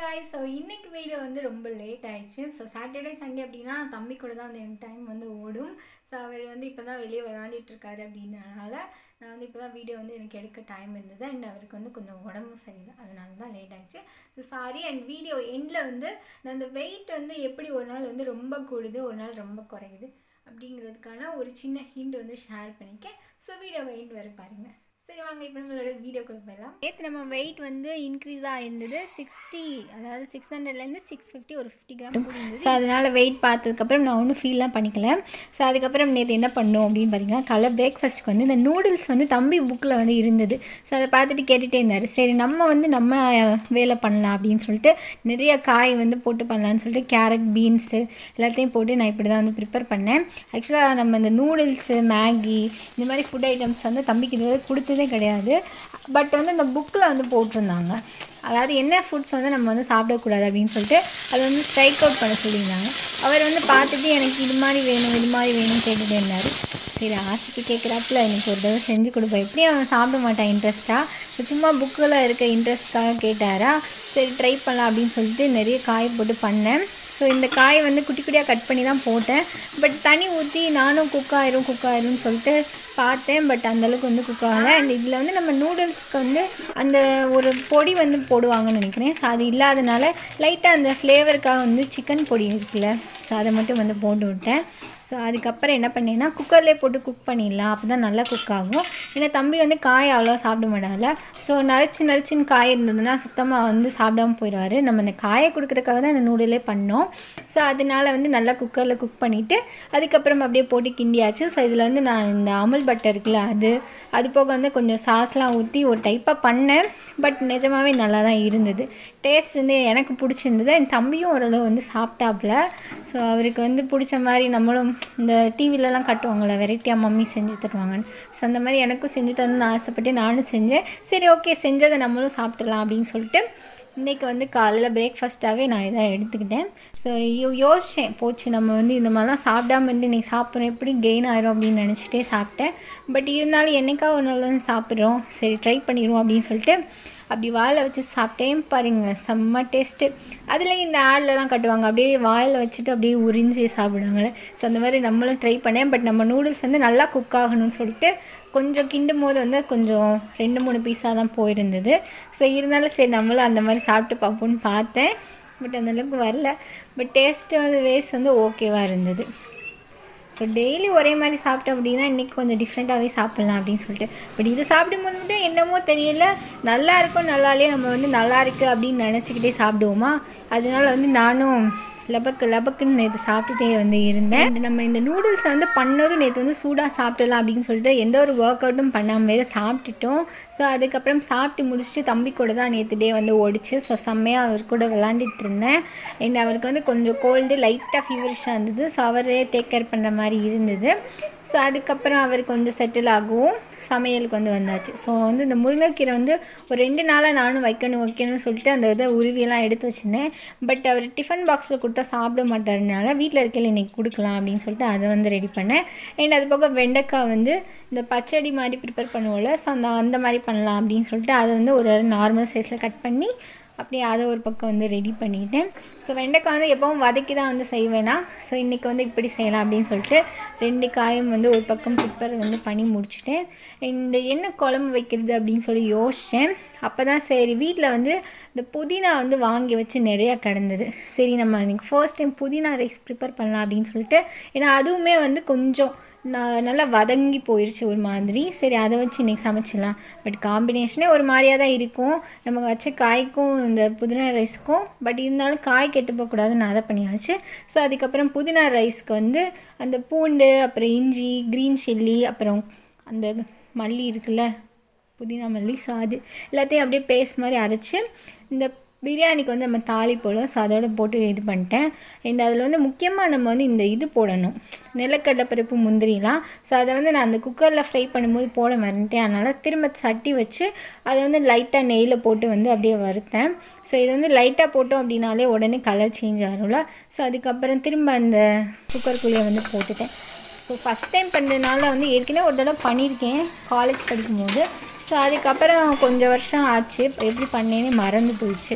guys so இன்னைக்கு video வந்து ரொம்ப லேட் ஆயிடுச்சு ஸோ சாட்டர்டே சண்டே அப்படின்னா தம்பி கூட தான் வந்து எனக்கு டைம் வந்து ஓடும் ஸோ அவர் வந்து இப்போ தான் வெளியே விளாண்டுட்டு இருக்காரு அப்படின்றனால நான் வந்து இப்போ தான் வீடியோ வந்து எனக்கு எடுக்க டைம் இருந்தது அண்ட் அவருக்கு வந்து கொஞ்சம் உடம்பு சரியில்லை அதனால தான் லேட் ஆயிடுச்சு ஸோ சாரி அண்ட் வீடியோ எண்டில் வந்து நான் அந்த வெயிட் வந்து எப்படி ஒரு நாள் வந்து ரொம்ப கூடுது ஒரு நாள் ரொம்ப குறையுது அப்படிங்கிறதுக்கான ஒரு சின்ன ஹிண்ட் வந்து ஷேர் பண்ணிக்கேன் ஸோ வீடியோ வெயிட் வர பாருங்கள் சரி வாங்க இப்போ நம்மளோட வீடியோக்குள்ள போயிடலாம் நேற்று நம்ம வெயிட் வந்து இன்க்ரீஸ் ஆகிருந்தது சிக்ஸ்டி அதாவது சிக்ஸ் ஹண்ட்ரட்லேருந்து சிக்ஸ் ஃபிஃப்டி ஒரு ஃபிஃப்டி கிராம் ஸோ அதனால் வெயிட் பார்த்ததுக்கப்புறம் நான் ஒன்றும் ஃபீல்லாம் பண்ணிக்கல ஸோ அதுக்கப்புறம் நேற்று என்ன பண்ணோம் அப்படின்னு பார்த்தீங்கன்னா காலைல பிரேக்ஃபாஸ்ட்டுக்கு வந்து இந்த நூடுல்ஸ் வந்து தம்பி புக்கில் வந்து இருந்தது ஸோ அதை பார்த்துட்டு கேட்டுகிட்டே இருந்தார் சரி நம்ம வந்து நம்ம வேலை பண்ணலாம் அப்படின்னு சொல்லிட்டு நிறைய காய் வந்து போட்டு பண்ணலான்னு சொல்லிட்டு கேரட் பீன்ஸு எல்லாத்தையும் போட்டு நான் இப்படி தான் வந்து ப்ரிப்பேர் பண்ணேன் ஆக்சுவலாக நம்ம இந்த நூடுல்ஸு மேகி இந்த மாதிரி ஃபுட் ஐட்டம்ஸ் வந்து தம்பிக்கு இது வரை கொடுத்ததே கிடையாது பட் வந்து இந்த புக்கில் வந்து போட்டிருந்தாங்க அதாவது என்ன ஃபுட்ஸ் வந்து நம்ம வந்து சாப்பிடக்கூடாது அப்படின்னு சொல்லிட்டு அதை வந்து ஸ்ட்ரைக் அவுட் பண்ண சொல்லியிருந்தாங்க அவர் வந்து பார்த்துட்டு எனக்கு இது மாதிரி வேணும் இது மாதிரி வேணும்னு கேட்டுகிட்டே இருந்தார் சரி ஆசைக்கு கேட்குறாப்புல எனக்கு ஒரு தடவை செஞ்சு கொடுப்பேன் எப்படியும் அவன் சாப்பிட மாட்டான் இன்ட்ரெஸ்ட்டாக சும்மா புக்கில் இருக்க இன்ட்ரெஸ்ட்காக கேட்டாரா சரி ட்ரை பண்ணலாம் அப்படின்னு சொல்லிட்டு நிறைய காய் போட்டு பண்ணேன் ஸோ இந்த காய் வந்து குட்டி குட்டியாக கட் பண்ணி தான் போட்டேன் பட் தண்ணி ஊற்றி நானும் குக் ஆயிரும் குக் ஆயிரும்னு சொல்லிட்டு பார்த்தேன் பட் அந்தளவுக்கு வந்து குக் ஆகலை அண்ட் இதில் வந்து நம்ம நூடுல்ஸ்க்கு வந்து அந்த ஒரு பொடி வந்து போடுவாங்கன்னு நினைக்கிறேன் ஸோ அது இல்லாதனால லைட்டாக அந்த ஃப்ளேவருக்காக வந்து சிக்கன் பொடி இருக்குல்ல ஸோ அதை மட்டும் வந்து போட்டு விட்டேன் ஸோ அதுக்கப்புறம் என்ன பண்ணேன்னா குக்கர்லேயே போட்டு குக் பண்ணிடலாம் அப்போ தான் நல்லா குக் ஆகும் ஏன்னா தம்பி வந்து காய் அவ்வளோ சாப்பிட மாட்டாங்கல்ல ஸோ நரிச்சு நரிச்சின்னு காய் இருந்ததுன்னா சுத்தமாக வந்து சாப்பிடாம போயிடுவார் நம்ம இந்த காயை கொடுக்குறதுக்காக தான் இந்த நூடுலே பண்ணோம் ஸோ அதனால வந்து நல்லா குக்கரில் குக் பண்ணிவிட்டு அதுக்கப்புறம் அப்படியே போட்டு கிண்டியாச்சு ஸோ இதில் வந்து நான் இந்த அமுல் பட்டர் இருக்குல்ல அது அது போக வந்து கொஞ்சம் சாஸ்லாம் ஊற்றி ஒரு டைப்பாக பண்ணேன் பட் நிஜமாகவே நல்லா தான் இருந்தது டேஸ்ட் வந்து எனக்கு பிடிச்சிருந்தது என் தம்பியும் ஓரளவு வந்து சாப்பிட்டாப்புல ஸோ அவருக்கு வந்து பிடிச்ச மாதிரி நம்மளும் இந்த டிவிலலாம் கட்டுவாங்கள்ல வெரைட்டியாக மம்மி செஞ்சு தருவாங்கன்னு ஸோ அந்த மாதிரி எனக்கும் செஞ்சு தரணும்னு ஆசைப்பட்டு நானும் செஞ்சேன் சரி ஓகே செஞ்சதை நம்மளும் சாப்பிடலாம் அப்படின்னு சொல்லிட்டு இன்றைக்கி வந்து காலைல பிரேக்ஃபாஸ்ட்டாகவே நான் இதை எடுத்துக்கிட்டேன் ஸோ யோ யோசித்தேன் போச்சு நம்ம வந்து இந்த மாதிரிலாம் சாப்பிடாம இருந்து இன்றைக்கி சாப்பிட்றோம் எப்படி கெயின் ஆயிரும் அப்படின்னு நினச்சிட்டே சாப்பிட்டேன் பட் இருந்தாலும் என்னைக்கா ஒரு நாள் வந்து சாப்பிட்றோம் சரி ட்ரை பண்ணிடுவோம் அப்படின்னு சொல்லிட்டு அப்படி வாயில் வச்சு சாப்பிட்டேன் பாருங்க செம்ம டேஸ்ட்டு அதில் இந்த ஆட்லலாம் கட்டுவாங்க அப்படியே வாயில் வச்சுட்டு அப்படியே உறிஞ்சி சாப்பிடுவாங்கள்ல ஸோ அந்த மாதிரி நம்மளும் ட்ரை பண்ணேன் பட் நம்ம நூடுல்ஸ் வந்து நல்லா குக் ஆகணும்னு சொல்லிட்டு கொஞ்சம் கிண்டும் போது வந்து கொஞ்சம் ரெண்டு மூணு பீஸாக தான் போயிருந்தது ஸோ இருந்தாலும் சரி நம்மளும் அந்த மாதிரி சாப்பிட்டு பார்ப்போம்னு பார்த்தேன் பட் அந்தளவுக்கு வரல பட் டேஸ்ட்டு வந்து வேஸ்ட் வந்து ஓகேவாக இருந்தது ஸோ டெய்லி ஒரே மாதிரி சாப்பிட்டோம் அப்படின்னா இன்றைக்கி கொஞ்சம் டிஃப்ரெண்ட்டாகவே சாப்பிட்லாம் அப்படின்னு சொல்லிட்டு பட் இது சாப்பிடும்போது மட்டும் என்னமோ தெரியல நல்லா இருக்கும் நல்லாலே நம்ம வந்து நல்லா இருக்குது அப்படின்னு நினச்சிக்கிட்டே சாப்பிடுவோமா அதனால வந்து நானும் லபக்கு லபக்குன்னு நேற்று சாப்பிட்டுட்டே வந்து இருந்தேன் And நம்ம இந்த நூடுல்ஸை வந்து பண்ணதும் நேற்று வந்து சூடாக சாப்பிடலாம் அப்படின்னு சொல்லிட்டு எந்த ஒரு ஒர்க் அவுட்டும் பண்ணாமல் வேறு சாப்பிட்டுட்டோம் ஸோ அதுக்கப்புறம் சாப்பிட்டு முடிச்சுட்டு தம்பி கூட தான் நேற்று டே வந்து ஓடிச்சு ஸோ செம்மையாக அவர் கூட விளாண்டுட்டு இருந்தேன் அண்ட் அவருக்கு வந்து கொஞ்சம் கோல்டு லைட்டாக ஃபீவரிஷாக இருந்தது ஸோ அவரே டேக் கேர் பண்ணுற மாதிரி இருந்தது ஸோ அதுக்கப்புறம் அவர் கொஞ்சம் செட்டில் ஆகவும் சமையலுக்கு வந்து வந்தாச்சு ஸோ வந்து இந்த முருங்கைக்கீரை வந்து ஒரு ரெண்டு நாளாக நானும் வைக்கணும் வைக்கணும்னு சொல்லிட்டு அந்த இதை உருவியெல்லாம் எடுத்து வச்சுருந்தேன் பட் அவர் டிஃபன் பாக்ஸில் கொடுத்தா சாப்பிட மாட்டாருனால வீட்டில் இருக்கையில் இன்றைக்கி கொடுக்கலாம் அப்படின்னு சொல்லிட்டு அதை வந்து ரெடி பண்ணேன் அண்ட் அது போக வெண்டைக்காய் வந்து இந்த பச்சடி மாதிரி ப்ரிப்பேர் பண்ணுவோம்ல ஸோ அந்த அந்த மாதிரி பண்ணலாம் அப்படின்னு சொல்லிட்டு அதை வந்து ஒரு நார்மல் சைஸில் கட் பண்ணி அப்படியே அதை ஒரு பக்கம் வந்து ரெடி பண்ணிட்டேன் ஸோ வெண்டைக்காய் வந்து எப்பவும் வதக்கி தான் வந்து செய்வேனா ஸோ இன்றைக்கி வந்து இப்படி செய்யலாம் அப்படின்னு சொல்லிட்டு ரெண்டு காயும் வந்து ஒரு பக்கம் ப்ரிப்பேர் வந்து பண்ணி முடிச்சிட்டேன் இந்த என்ன குழம்பு வைக்கிறது அப்படின்னு சொல்லி யோசித்தேன் அப்போ தான் சரி வீட்டில் வந்து இந்த புதினா வந்து வாங்கி வச்சு நிறையா கிடந்தது சரி நம்ம இன்றைக்கி first time pudina rice prepare பண்ணலாம் அப்படின்னு சொல்லிட்டு ஏன்னா அதுவுமே வந்து கொஞ்சம் நான் நல்லா வதங்கி போயிடுச்சு ஒரு மாதிரி சரி அதை வச்சு இன்றைக்கி சமைச்சிடலாம் பட் காம்பினேஷனே ஒரு மாதிரியாக தான் இருக்கும் நம்ம வச்ச காய்க்கும் இந்த புதினா ரைஸுக்கும் பட் இருந்தாலும் காய் கெட்டு போகக்கூடாதுன்னு நான் அதை பண்ணியாச்சு ஸோ அதுக்கப்புறம் புதினா ரைஸ்க்கு வந்து அந்த பூண்டு அப்புறம் இஞ்சி க்ரீன் சில்லி அப்புறம் அந்த மல்லி இருக்குல்ல புதினா மல்லி ஸோ அது எல்லாத்தையும் அப்படியே பேஸ்ட் மாதிரி அரைச்சி இந்த பிரியாணிக்கு வந்து நம்ம தாலி போடுவோம் ஸோ அதோட போட்டு இது பண்ணிட்டேன் அண்ட் அதில் வந்து முக்கியமாக நம்ம வந்து இந்த இது போடணும் நிலக்கடலை பருப்பு முந்திரிலாம் ஸோ அதை வந்து நான் அந்த குக்கரில் ஃப்ரை பண்ணும்போது போட மறந்துட்டேன் அதனால் திரும்ப சட்டி வச்சு அதை வந்து லைட்டாக நெய்யில் போட்டு வந்து அப்படியே வறுத்தேன் ஸோ இது வந்து லைட்டாக போட்டோம் அப்படின்னாலே உடனே கலர் சேஞ்ச் ஆகும்ல ஸோ அதுக்கப்புறம் திரும்ப அந்த குக்கருக்குள்ளேயே வந்து போட்டுட்டேன் ஸோ ஃபஸ்ட் டைம் பண்ணுறதுனால வந்து ஏற்கனவே ஒரு தடவை பண்ணியிருக்கேன் காலேஜ் படிக்கும்போது ஸோ அதுக்கப்புறம் கொஞ்சம் வருஷம் ஆச்சு எப்படி பண்ணேன்னு மறந்து போயிடுச்சு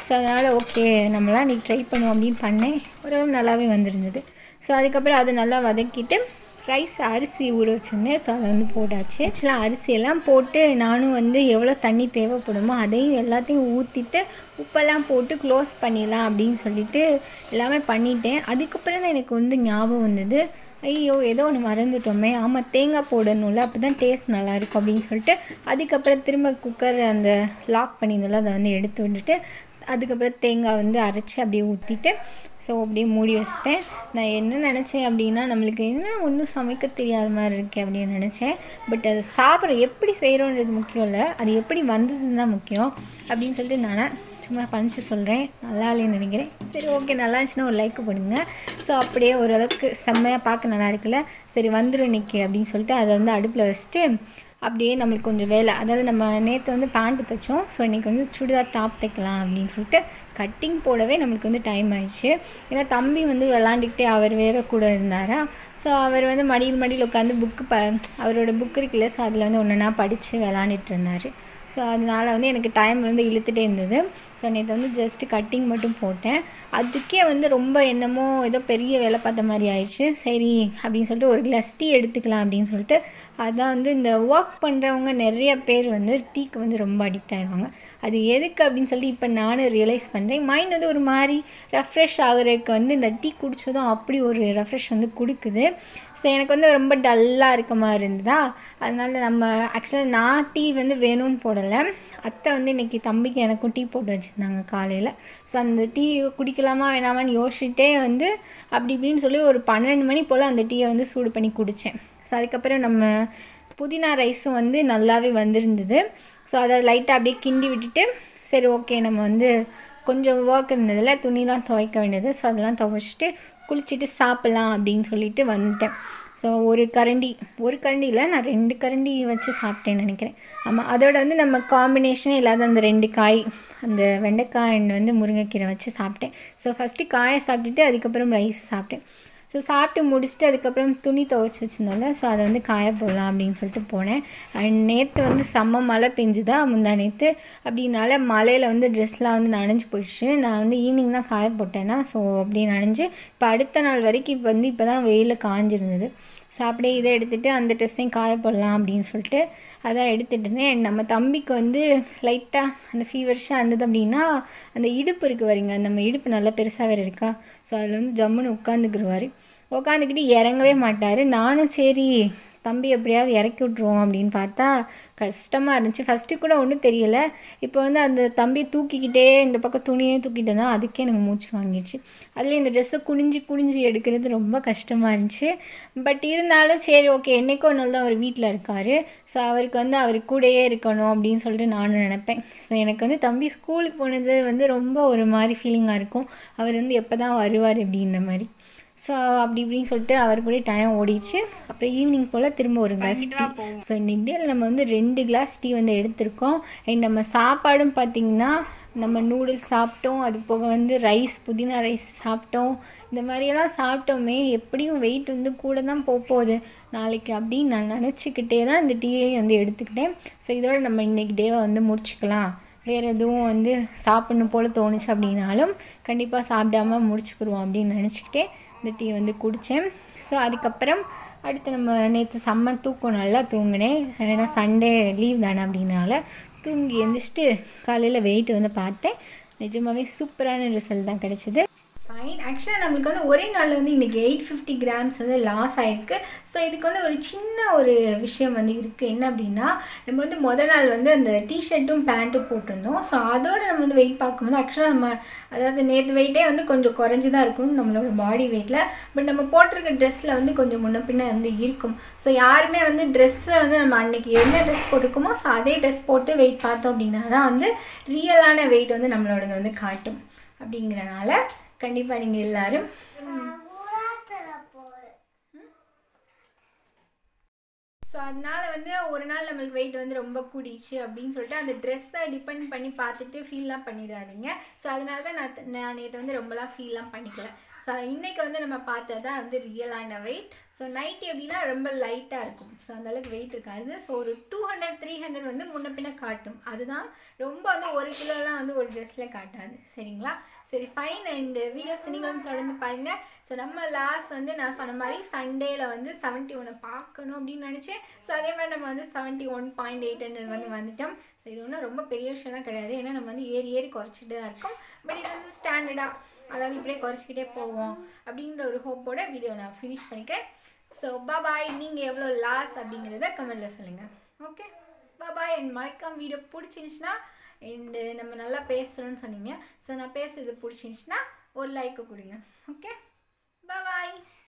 ஸோ அதனால் ஓகே நம்மளாம் நீ ட்ரை பண்ணுவோம் அப்படின்னு பண்ணேன் ஓரளவு நல்லாவே வந்திருந்தது ஸோ அதுக்கப்புறம் அதை நல்லா வதக்கிட்டு ரைஸ் அரிசி ஊற வச்சுருந்தேன் ஸோ அதை வந்து போட்டாச்சு ஆக்சுவலாக அரிசியெல்லாம் போட்டு நானும் வந்து எவ்வளோ தண்ணி தேவைப்படுமோ அதையும் எல்லாத்தையும் ஊற்றிட்டு உப்பெல்லாம் போட்டு க்ளோஸ் பண்ணிடலாம் அப்படின்னு சொல்லிட்டு எல்லாமே பண்ணிட்டேன் அதுக்கப்புறம் தான் எனக்கு வந்து ஞாபகம் வந்தது ஐயோ ஏதோ ஒன்று மறந்துட்டோமே ஆமாம் தேங்காய் போடணும்ல அப்போ தான் டேஸ்ட் நல்லாயிருக்கும் அப்படின்னு சொல்லிட்டு அதுக்கப்புறம் திரும்ப குக்கர் அந்த லாக் பண்ணியிருந்தோம்ல அதை வந்து எடுத்து விட்டுட்டு அதுக்கப்புறம் தேங்காய் வந்து அரைச்சி அப்படியே ஊற்றிட்டு ஸோ அப்படியே மூடி வச்சிட்டேன் நான் என்ன நினச்சேன் அப்படின்னா நம்மளுக்கு என்ன ஒன்றும் சமைக்க தெரியாத மாதிரி இருக்கே அப்படின்னு நினச்சேன் பட் அதை சாப்பிட்ற எப்படி செய்கிறோன்றது முக்கியம் இல்லை அது எப்படி வந்ததுன்னு தான் முக்கியம் அப்படின்னு சொல்லிட்டு நான் சும்மா பஞ்சு சொல்கிறேன் நல்லா இல்லைன்னு நினைக்கிறேன் சரி ஓகே நல்லா இருந்துச்சுன்னா ஒரு லைக் பண்ணுங்க ஸோ அப்படியே ஓரளவுக்கு செம்மையாக பார்க்க நல்லா இருக்குல்ல சரி வந்துடும் இன்னைக்கு அப்படின்னு சொல்லிட்டு அதை வந்து அடுப்பில் வச்சுட்டு அப்படியே நம்மளுக்கு கொஞ்சம் வேலை அதாவது நம்ம நேற்று வந்து பேண்ட்டு தைச்சோம் ஸோ இன்றைக்கி வந்து சுடிதார் டாப் தைக்கலாம் அப்படின்னு சொல்லிட்டு கட்டிங் போடவே நம்மளுக்கு வந்து டைம் ஆயிடுச்சு ஏன்னா தம்பி வந்து விளாண்டுக்கிட்டே அவர் வேற கூட இருந்தாரா ஸோ அவர் வந்து மடியில் மடியில் உட்காந்து புக்கு ப அவரோட புக் இருக்குல்ல ஸோ அதில் வந்து ஒன்றுனா படித்து விளாண்டுட்டு இருந்தார் ஸோ அதனால் வந்து எனக்கு டைம் வந்து இழுத்துட்டே இருந்தது ஸோ நேற்று வந்து ஜஸ்ட்டு கட்டிங் மட்டும் போட்டேன் அதுக்கே வந்து ரொம்ப என்னமோ ஏதோ பெரிய வேலை பார்த்த மாதிரி ஆயிடுச்சு சரி அப்படின்னு சொல்லிட்டு ஒரு கிளாஸ் டீ எடுத்துக்கலாம் அப்படின்னு சொல்லிட்டு அதான் வந்து இந்த ஒர்க் பண்ணுறவங்க நிறைய பேர் வந்து டீக்கு வந்து ரொம்ப அடிக்ட் ஆகிடுவாங்க அது எதுக்கு அப்படின்னு சொல்லி இப்போ நானும் ரியலைஸ் பண்ணுறேன் மைண்ட் வந்து ஒரு மாதிரி ரெஃப்ரெஷ் ஆகுறதுக்கு வந்து இந்த டீ குடித்ததும் அப்படி ஒரு ரெஃப்ரெஷ் வந்து கொடுக்குது ஸோ எனக்கு வந்து ரொம்ப டல்லாக இருக்க மாதிரி இருந்ததா அதனால நம்ம ஆக்சுவலாக நான் டீ வந்து வேணும்னு போடலை அத்தை வந்து இன்றைக்கி தம்பிக்கு எனக்கும் டீ போட்டு வச்சுருந்தாங்க காலையில் ஸோ அந்த டீ குடிக்கலாமா வேணாமான்னு யோசிச்சுட்டே வந்து அப்படி இப்படின்னு சொல்லி ஒரு பன்னெண்டு மணி போல் அந்த டீயை வந்து சூடு பண்ணி குடித்தேன் ஸோ அதுக்கப்புறம் நம்ம புதினா ரைஸும் வந்து நல்லாவே வந்திருந்தது ஸோ அதை லைட்டாக அப்படியே கிண்டி விட்டுட்டு சரி ஓகே நம்ம வந்து கொஞ்சம் ஒர்க் இருந்ததில்ல துணிலாம் துவைக்க வேண்டியது ஸோ அதெல்லாம் துவைச்சிட்டு குளிச்சுட்டு சாப்பிட்லாம் அப்படின்னு சொல்லிட்டு வந்துட்டேன் ஸோ ஒரு கரண்டி ஒரு கரண்டி இல்லை நான் ரெண்டு கரண்டி வச்சு சாப்பிட்டேன்னு நினைக்கிறேன் ஆமாம் அதோட வந்து நம்ம காம்பினேஷனே இல்லாத அந்த ரெண்டு காய் அந்த வெண்டைக்காய் and வந்து முருங்கைக்கீரை வச்சு சாப்பிட்டேன் ஸோ ஃபஸ்ட்டு காயை சாப்பிட்டுட்டு அதுக்கப்புறம் ரைஸ் சாப்பிட்டேன் ஸோ சாப்பிட்டு முடிச்சுட்டு அதுக்கப்புறம் துணி துவைச்சி வச்சுருந்தோம்ல ஸோ அதை வந்து காய போடலாம் அப்படின்னு சொல்லிட்டு போனேன் அண்ட் நேற்று வந்து செம்ம மழை பெஞ்சுதா முந்தா நேற்று அப்படின்னால மழையில் வந்து ட்ரெஸ்லாம் வந்து நனைஞ்சு போயிடுச்சு நான் வந்து ஈவினிங் தான் காய போட்டேன்னா ஸோ அப்படியே நனைஞ்சு இப்போ அடுத்த நாள் வரைக்கும் இப்போ வந்து இப்போ தான் வெயிலில் காஞ்சிருந்தது ஸோ அப்படியே இதை எடுத்துகிட்டு அந்த ட்ரெஸ்ஸையும் காய போடலாம் அப்படின்னு சொல்லிட்டு அதான் எடுத்துகிட்டு இருந்தேன் And நம்ம தம்பிக்கு வந்து லைட்டாக அந்த ஃபீவர்ஷாக இருந்தது அப்படின்னா அந்த இடுப்பு இருக்குது வரீங்க நம்ம இடுப்பு நல்லா பெருசாக வேறு இருக்கா ஸோ அதில் வந்து ஜம்முன்னு உட்காந்துக்கிடுவார் உட்காந்துக்கிட்டு இறங்கவே மாட்டார் நானும் சரி தம்பி எப்படியாவது இறக்கி விட்ருவோம் அப்படின்னு பார்த்தா கஷ்டமாக இருந்துச்சு ஃபஸ்ட்டு கூட ஒன்றும் தெரியலை இப்போ வந்து அந்த தம்பியை தூக்கிக்கிட்டே இந்த பக்கம் துணியே தூக்கிட்டு தான் அதுக்கே எனக்கு மூச்சு வாங்கிடுச்சு அதுலேயும் இந்த ட்ரெஸ்ஸை குனிஞ்சு குனிஞ்சு எடுக்கிறது ரொம்ப கஷ்டமாக இருந்துச்சு பட் இருந்தாலும் சரி ஓகே என்றைக்கோ ஒரு நாள் தான் அவர் வீட்டில் இருக்கார் ஸோ அவருக்கு வந்து அவர் கூடயே இருக்கணும் அப்படின்னு சொல்லிட்டு நானும் நினப்பேன் ஸோ எனக்கு வந்து தம்பி ஸ்கூலுக்கு போனது வந்து ரொம்ப ஒரு மாதிரி ஃபீலிங்காக இருக்கும் அவர் வந்து எப்போ தான் வருவார் அப்படின்ற மாதிரி ஸோ அப்படி இப்படின்னு சொல்லிட்டு அவர் கூட டைம் ஓடிச்சு அப்புறம் ஈவினிங் போல் திரும்ப ஒரு கிளாஸ் டீ ஸோ இன்னைக்கு டேல நம்ம வந்து ரெண்டு கிளாஸ் டீ வந்து எடுத்திருக்கோம் அண்ட் நம்ம சாப்பாடும் பார்த்திங்கன்னா நம்ம நூடுல்ஸ் சாப்பிட்டோம் அது போக வந்து ரைஸ் புதினா ரைஸ் சாப்பிட்டோம் இந்த மாதிரியெல்லாம் சாப்பிட்டோமே எப்படியும் வெயிட் வந்து கூட தான் போக போகுது நாளைக்கு அப்படின்னு நான் நினச்சிக்கிட்டே தான் இந்த டீயை வந்து எடுத்துக்கிட்டேன் ஸோ இதோட நம்ம இன்னைக்கு டேவை வந்து முடிச்சுக்கலாம் வேறு எதுவும் வந்து சாப்பிடணும் போல் தோணுச்சு அப்படின்னாலும் கண்டிப்பாக சாப்பிடாம முடிச்சுக்கிடுவோம் அப்படின்னு நினச்சிக்கிட்டே இந்த டீ வந்து குடித்தேன் ஸோ அதுக்கப்புறம் அடுத்து நம்ம நேற்று செம்ம தூக்கம் நல்லா தூங்கினேன் ஏன்னா சண்டே லீவ் தானே அப்படின்னால தூங்கி எழுந்திரிச்சிட்டு காலையில் வெயிட் வந்து பார்த்தேன் நிஜமாகவே சூப்பரான ரிசல்ட் தான் கிடச்சிது ஃபைன் ஆக்சுவலாக நம்மளுக்கு வந்து ஒரே நாளில் வந்து இன்றைக்கி எயிட் ஃபிஃப்டி கிராம்ஸ் வந்து லாஸ் ஆகிருக்கு ஸோ இதுக்கு வந்து ஒரு சின்ன ஒரு விஷயம் வந்து இருக்குது என்ன அப்படின்னா நம்ம வந்து முத நாள் வந்து அந்த டிஷர்ட்டும் பேண்ட்டும் போட்டிருந்தோம் ஸோ அதோட நம்ம வந்து வெயிட் பார்க்கும்போது ஆக்சுவலாக நம்ம அதாவது நேற்று வெயிட்டே வந்து கொஞ்சம் குறைஞ்சி தான் இருக்கும் நம்மளோட பாடி வெயிட்டில் பட் நம்ம போட்டிருக்க ட்ரெஸ்ஸில் வந்து கொஞ்சம் முன்ன பின்ன வந்து இருக்கும் ஸோ யாருமே வந்து ட்ரெஸ்ஸை வந்து நம்ம அன்னைக்கு என்ன ட்ரெஸ் போட்டிருக்கோமோ ஸோ அதே ட்ரெஸ் போட்டு வெயிட் பார்த்தோம் அப்படின்னா தான் வந்து ரியலான வெயிட் வந்து நம்மளோடது வந்து காட்டும் அப்படிங்கிறனால கண்டிப்பாக நீங்கள் எல்லாரும் ஸோ அதனால வந்து ஒரு நாள் நம்மளுக்கு வெயிட் வந்து ரொம்ப கூடிச்சு அப்படின்னு சொல்லிட்டு அந்த ட்ரெஸ்ஸை டிபெண்ட் பண்ணி பார்த்துட்டு ஃபீல்லாம் பண்ணிடாதீங்க ஸோ அதனால தான் நான் த- நான் நேற்று வந்து ரொம்பலாம் ஃபீல்லாம் பண்ணிக்கல ஸோ இன்றைக்கி வந்து நம்ம பார்த்தது தான் வந்து ரியலான வெயிட் ஸோ நைட் எப்படின்னா ரொம்ப லைட்டாக இருக்கும் ஸோ அந்தளவுக்கு வெயிட் இருக்காது ஸோ ஒரு டூ ஹண்ட்ரட் த்ரீ ஹண்ட்ரட் வந்து முன்ன பின்ன காட்டும் அதுதான் ரொம்ப வந்து ஒரு கிலோலாம் வந்து ஒரு ட்ரெஸ்ஸில் காட்டாது சரிங்களா சரி ஃபைன் அண்டு வீடியோஸ் நீங்களும் தொடர்ந்து பாருங்கள் ஸோ நம்ம லாஸ்ட் வந்து நான் சொன்ன மாதிரி சண்டேல வந்து செவன்ட்டி ஒனை பார்க்கணும் அப்படின்னு நினச்சேன் ஸோ அதே மாதிரி நம்ம வந்து seventy one point eight hundred வந்து வந்துட்டோம் ஸோ இது ஒன்றும் ரொம்ப பெரிய விஷயம்லாம் கிடையாது ஏன்னா நம்ம வந்து ஏறி ஏறி குறைச்சிட்டு தான் இருக்கோம் பட் இது வந்து ஸ்டாண்டர்டாக அதாவது இப்படியே குறைச்சிக்கிட்டே போவோம் அப்படிங்கிற ஒரு ஹோப்போட வீடியோ நான் ஃபினிஷ் பண்ணிக்கிறேன் ஸோ பாய் நீங்கள் எவ்வளோ லாஸ் அப்படிங்கிறத கமெண்ட்டில் சொல்லுங்கள் ஓகே பாய் அண்ட் மறக்காம வீடியோ பிடிச்சிருந்துச்சுன்னா அண்டு நம்ம நல்லா பேசுகிறோன்னு சொன்னீங்க ஸோ நான் பேசுறது பிடிச்சிருந்துச்சுன்னா ஒரு லைக்கு கொடுங்க ஓகே